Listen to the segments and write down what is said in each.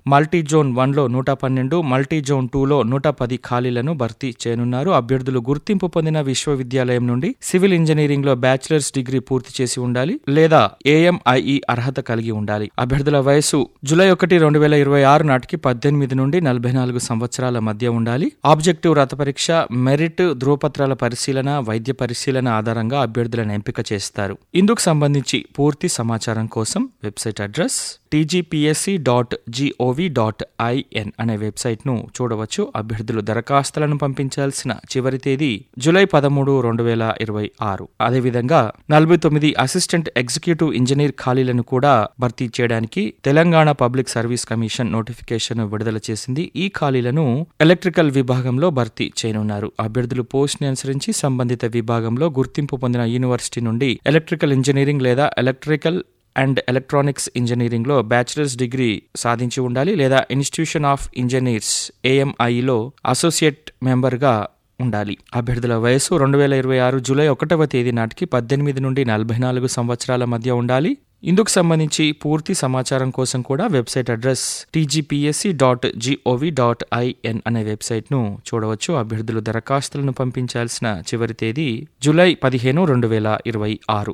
multi zone వన్లో నూట పన్నెండు మల్టీ జోన్ టూలో నూట పది ఖాళీలను భర్తీ చేయనున్నారు అభ్యర్థులు గుర్తింపు పొందిన విశ్వవిద్యాలయం నుండి సివిల్ ఇంజనీరింగ్ లో బ్యాచిలర్స్ డిగ్రీ పూర్తి చేసి ఉండాలి లేదా ఏఎంఐఈ అర్హత కలిగి ఉండాలి అభ్యర్థుల వయసు జూలై ఒకటి రెండు వేల ఇరవై ఆరు నాటికి పద్దెనిమిది నుండి నలభై నాలుగు సంవత్సరాల మధ్య ఉండాలి ఆబ్జెక్టివ్ రత పరీక్ష మెరిట్ ధృవపత్రాల పరిశీలన వైద్య పరిశీలన ఆధారంగా అభ్యర్థులను ఎంపిక చేస్తారు ఇందుకు సంబంధించి పూర్తి సమాచారం కోసం website address T G P S C dot G O V dot I N అనే వెబ్సైట్ ను చూడవచ్చు అభ్యర్థులు దరఖాస్తులను పంపించాల్సిన చివరి తేదీ జూలై పదమూడు రెండు వేల ఇరవై ఆరు అదేవిధంగా నలభై తొమ్మిది అసిస్టెంట్ ఎగ్జిక్యూటివ్ ఇంజనీర్ ఖాళీలను కూడా భర్తీ చేయడానికి Telangana public service commission notification విడుదల చేసింది ఈ ఖాళీలను ఎలక్ట్రికల్ విభాగంలో భర్తీ చేయనున్నారు అభ్యర్థులు పోస్ట్ ని అనుసరించి సంబంధిత విభాగంలో గుర్తింపు పొందిన యూనివర్సిటీ నుండి ఎలక్ట్రికల్ ఇంజనీరింగ్ లేదా ఎలక్ట్రికల్ అండ్ ఎలక్ట్రానిక్స్ ఇంజనీరింగ్లో బ్యాచిలర్స్ డిగ్రీ సాధించి ఉండాలి లేదా ఇన్స్టిట్యూషన్ ఆఫ్ ఇంజనీర్స్ ఏఎంఐలో అసోసియేట్ మెంబర్గా ఉండాలి అభ్యర్థుల వయసు రెండు వేల ఇరవై ఆరు జూలై ఒకటవ తేదీ నాటికి పద్దెనిమిది నుండి నలభై నాలుగు సంవత్సరాల మధ్య ఉండాలి ఇందుకు సంబంధించి పూర్తి సమాచారం కోసం కూడా website address T G P S C dot G O V dot I N అనే వెబ్సైట్ను చూడవచ్చు అభ్యర్థులు దరఖాస్తులను పంపించాల్సిన చివరి తేదీ జూలై పదిహేను రెండు వేల ఇరవై ఆరు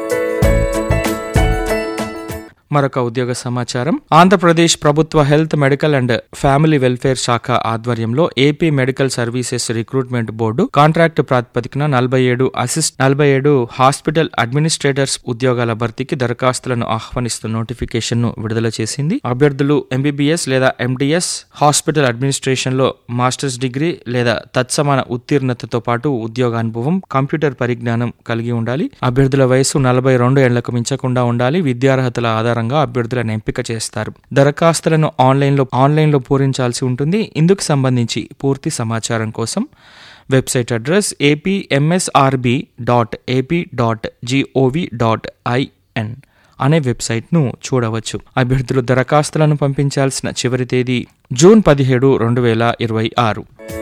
మరొక ఉద్యోగ సమాచారం ఆంధ్రప్రదేశ్ ప్రభుత్వ health medical and family welfare శాఖ ఆధ్వర్యంలో AP medical services recruitment board contract ప్రాతిపదికన నలభై ఏడు అసిస్ట్ నలభై ఏడు హాస్పిటల్ అడ్మినిస్ట్రేటర్స్ ఉద్యోగాల భర్తీకి దరఖాస్తులను ఆహ్వానిస్తూ నోటిఫికేషన్ ను విడుదల చేసింది అభ్యర్థులు ఎంబీబీఎస్ లేదా ఎండిఎస్ హాస్పిటల్ అడ్మినిస్ట్రేషన్ లో మాస్టర్స్ డిగ్రీ లేదా తత్సమాన ఉత్తీర్ణతతో పాటు ఉద్యోగానుభవం కంప్యూటర్ పరిజ్ఞానం కలిగి ఉండాలి అభ్యర్థుల వయసు నలభై రెండు ఏళ్లకు మించకుండా ఉండాలి విద్యార్హతల ఆధారంగా అభ్యర్థులను ఎంపిక చేస్తారు దరఖాస్తులను ఆన్లైన్లో ఆన్లైన్లో పూరించాల్సి ఉంటుంది ఇందుకు సంబంధించి పూర్తి సమాచారం కోసం website address A P M S R B dot A P dot G O V dot I N అనే వెబ్సైట్ను చూడవచ్చు అభ్యర్థులు దరఖాస్తులను పంపించాల్సిన చివరి తేదీ జూన్ పదిహేడు రెండు వేల ఇరవై ఆరు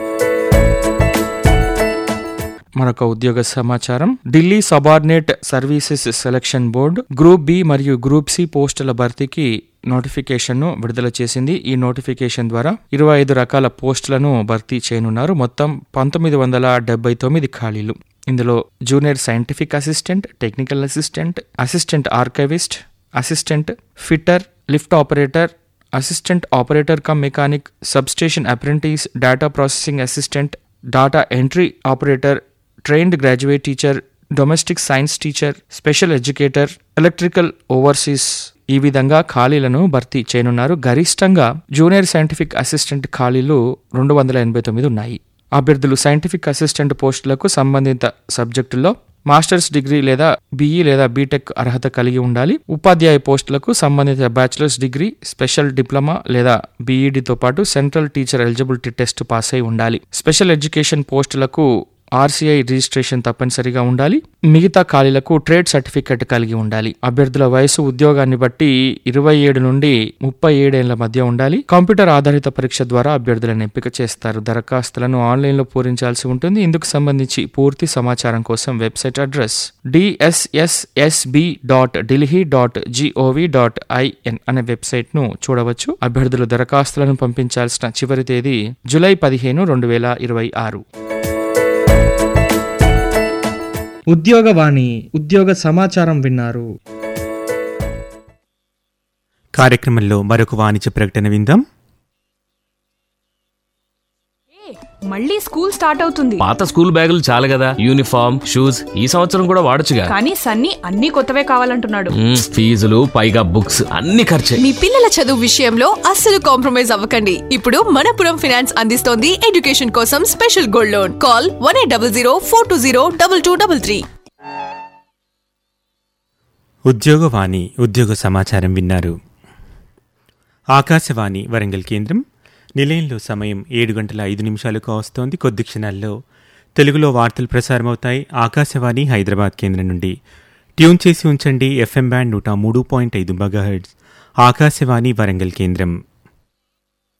మరొక ఉద్యోగ సమాచారం Delhi subordinate services selection board group B మరియు గ్రూప్ సి పోస్టుల భర్తీకి నోటిఫికేషన్ ను విడుదల చేసింది ఈ నోటిఫికేషన్ ద్వారా ఇరవై ఐదు రకాల పోస్టులను భర్తీ చేయనున్నారు మొత్తం పంతొమ్మిది వందల డెబ్బై తొమ్మిది ఖాళీలు ఇందులో junior scientific assistant technical assistant assistant archivist assistant fitter lift operator assistant operator cum mechanic substation apprentice data processing assistant data entry operator trained graduate teacher domestic science teacher special educator electrical overseas ఈ విధంగా ఖాళీలను భర్తీ చేయనున్నారు గరిష్టంగా junior scientific assistant ఖాళీలు రెండు వందల ఎనభై తొమ్మిది ఉన్నాయి అభ్యర్థులు సైంటిఫిక్ అసిస్టెంట్ పోస్టులకు సంబంధిత సబ్జెక్టుల్లో మాస్టర్స్ డిగ్రీ లేదా బీఈ లేదా బీటెక్ అర్హత కలిగి ఉండాలి ఉపాధ్యాయ పోస్టులకు సంబంధిత బ్యాచిలర్స్ డిగ్రీ స్పెషల్ డిప్లొమా లేదా బీఈడితో పాటు central teacher eligibility test pass అయి ఉండాలి స్పెషల్ ఎడ్యుకేషన్ పోస్టులకు ఆర్సీఐ రిజిస్ట్రేషన్ తప్పనిసరిగా ఉండాలి మిగతా ఖాళీలకు ట్రేడ్ సర్టిఫికెట్ కలిగి ఉండాలి అభ్యర్థుల వయసు ఉద్యోగాన్ని బట్టి ఇరవై ఏడు నుండి ముప్పై ఏడేళ్ల మధ్య ఉండాలి కంప్యూటర్ ఆధారిత పరీక్ష ద్వారా అభ్యర్థులను ఎంపిక చేస్తారు దరఖాస్తులను ఆన్లైన్లో పూరించాల్సి ఉంటుంది ఇందుకు సంబంధించి పూర్తి సమాచారం కోసం website address D S S S B dot Delhi dot G O V dot I N అనే వెబ్సైట్ ను చూడవచ్చు అభ్యర్థులు దరఖాస్తులను పంపించాల్సిన చివరి తేదీ జూలై పదిహేను రెండు వేల ఇరవై ఆరు ఉద్యోగవాణి ఉద్యోగ సమాచారం విన్నారు కార్యక్రమంలో మరొక వాణిజ్య ప్రకటన విందాం మళ్ళీ స్కూల్ స్టార్ట్ అవుతుంది పాత స్కూల్ బ్యాగులు చాలు కదా యూనిఫామ్ షూస్ ఈ సంవత్సరం కూడా వాడొచ్చుగా కానీ సన్నీ అన్ని కొత్తవే కావాలంటున్నాడు మ్మ్, ఫీజులు పైగా బుక్స్ అన్ని ఖర్చే మీ పిల్లల చదువు విషయంలో అస్సలు కాంప్రమైజ్ అవ్వకండి ఇప్పుడు మనపురం ఫినాన్స్ అందిస్తోంది ఎడ్యుకేషన్ కోసం special gold loan call one eight double zero four two zero double two double three ఉద్యోగవాణి ఉద్యోగ సమాచారం విన్నారు ఆకాశవాణి వరంగల్ కేంద్రం నిలయంలో సమయం ఏడు గంటల ఐదు నిమిషాలకు వస్తోంది కొద్ది క్షణాల్లో తెలుగులో వార్తలు ప్రసారమవుతాయి ఆకాశవాణి హైదరాబాద్ కేంద్రం నుండి ట్యూన్ చేసి ఉంచండి ఎఫ్ఎం బ్యాండ్ నూట మూడు పాయింట్ ఐదు మెగాహెర్ట్జ్ ఆకాశవాణి వరంగల్ కేంద్రం